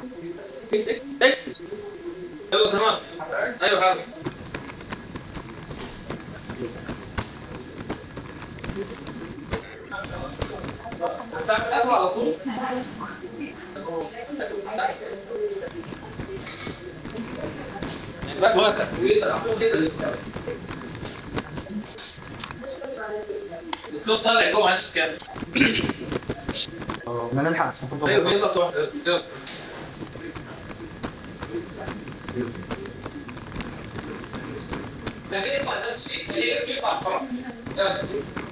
ايوه تمام ايوه حاضر على طول الباب واسع الصوت طالع جوه معلش كده بدنا نلحق عشان تفضل ايوه هي نقطة واحدة يلا. ده ليه ما ده شيء ليه يرفع فرق يلا